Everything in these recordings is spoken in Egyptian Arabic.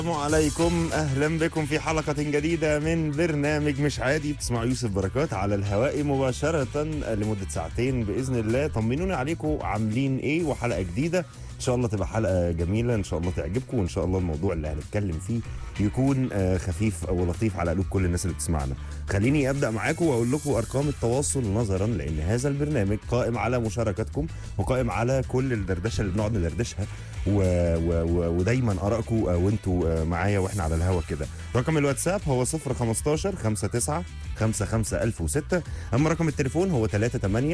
السلام عليكم اهلا بكم في حلقه جديده من برنامج مش عادي بتسمعوا يوسف بركات على الهواء مباشره لمده ساعتين باذن الله طمنوني عليكم عاملين ايه وحلقه جديده ان شاء الله تبقى حلقه جميله ان شاء الله تعجبكم وان شاء الله الموضوع اللي هنتكلم فيه يكون آه، خفيف ولطيف على قلوب كل الناس اللي بتسمعنا خليني ابدا معاكم واقول لكم ارقام التواصل نظرا لان هذا البرنامج قائم على مشاركتكم وقائم على كل الدردشه اللي بنقعد ندردشها و... و... و... ودايما ارائكم آه، وانتوا آه، معايا واحنا على الهوا كده رقم الواتساب هو 015 59 55006 اما رقم التليفون هو 38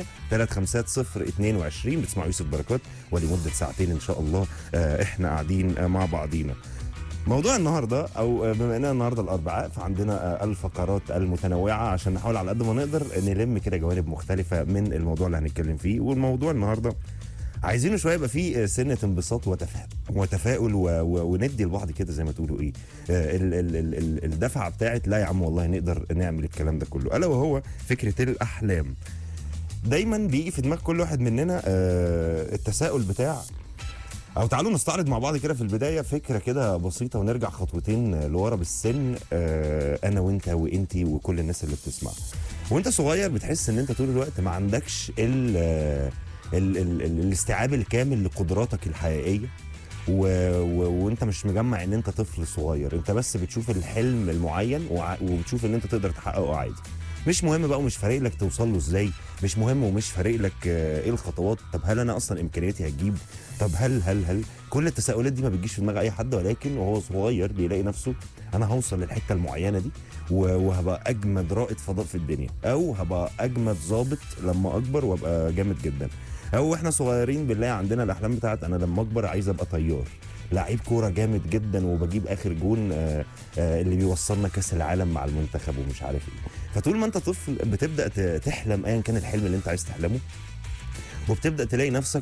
350 22 بتسمعوا يوسف بركات ولمده ساعتين ان شاء الله آه، احنا قاعدين آه، مع بعضينا موضوع النهارده او آه، بما اننا النهارده الاربعاء فعندنا آه، الفقرات المتنوعه عشان نحاول على قد ما نقدر نلم كده جوانب مختلفه من الموضوع اللي هنتكلم فيه والموضوع النهارده عايزينه شويه يبقى فيه سنه انبساط وتفاؤل وتفاؤل و... و... وندي لبعض كده زي ما تقولوا ايه آه، ال... ال... ال... ال- الدفعه بتاعت لا يا عم والله نقدر نعمل الكلام ده كله الا وهو فكره الاحلام دايما بيجي في دماغ كل واحد مننا آه، التساؤل بتاع او تعالوا نستعرض مع بعض كده في البدايه فكره كده بسيطه ونرجع خطوتين لورا بالسن آه، انا وانت وانتي وكل الناس اللي بتسمع وانت صغير بتحس ان انت طول الوقت ما عندكش ال آه، ال ال ال الاستيعاب الكامل لقدراتك الحقيقيه و... و... وانت مش مجمع ان انت طفل صغير انت بس بتشوف الحلم المعين وع... وبتشوف ان انت تقدر تحققه عادي مش مهم بقى ومش فارق لك توصل له ازاي مش مهم ومش فارق لك آه، ايه الخطوات طب هل انا اصلا امكانياتي هتجيب طب هل هل هل كل التساؤلات دي ما بتجيش في دماغ اي حد ولكن وهو صغير بيلاقي نفسه انا هوصل للحته المعينه دي و- وهبقى اجمد رائد فضاء في الدنيا او هبقى اجمد ظابط لما اكبر وابقى جامد جدا او احنا صغيرين بنلاقي عندنا الاحلام بتاعت انا لما اكبر عايز ابقى طيار لعيب كوره جامد جدا وبجيب اخر جون آه، آه، اللي بيوصلنا كاس العالم مع المنتخب ومش عارف ايه فطول ما انت طفل بتبدا ت- تحلم ايا كان الحلم اللي انت عايز تحلمه وبتبدا تلاقي نفسك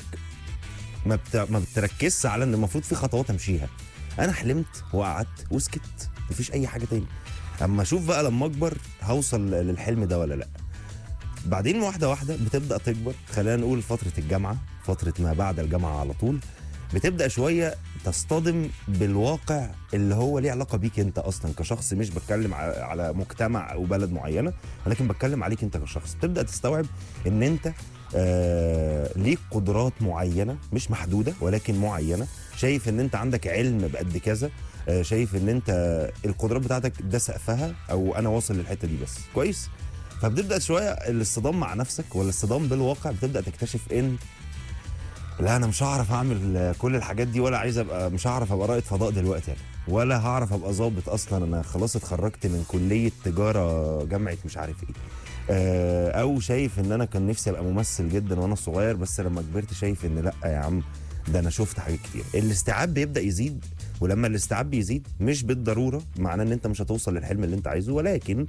ما بت... ما بتركزش على ان المفروض في خطوات امشيها انا حلمت وقعدت وسكت مفيش اي حاجه تاني اما اشوف بقى لما اكبر هوصل للحلم ده ولا لا بعدين واحده واحده بتبدا تكبر خلينا نقول فتره الجامعه فتره ما بعد الجامعه على طول بتبدا شويه تصطدم بالواقع اللي هو ليه علاقه بيك انت اصلا كشخص مش بتكلم ع- على مجتمع او بلد معينه ولكن بتكلم عليك انت كشخص تبدا تستوعب ان انت آه ليك قدرات معينه مش محدوده ولكن معينه شايف ان انت عندك علم بقد كذا آه شايف ان انت القدرات بتاعتك ده سقفها او انا واصل للحته دي بس كويس فبتبدا شويه الاصطدام مع نفسك ولا الاصطدام بالواقع بتبدا تكتشف ان لا انا مش هعرف اعمل كل الحاجات دي ولا عايز ابقى مش هعرف ابقى رائد فضاء دلوقتي يعني ولا هعرف ابقى ظابط اصلا انا خلاص اتخرجت من كليه تجاره جامعه مش عارف ايه آه، او شايف ان انا كان نفسي ابقى ممثل جدا وانا صغير بس لما كبرت شايف ان لا يا عم ده انا شفت حاجات كتير الاستيعاب بيبدا يزيد ولما الاستيعاب بيزيد مش بالضروره معناه ان انت مش هتوصل للحلم اللي انت عايزه ولكن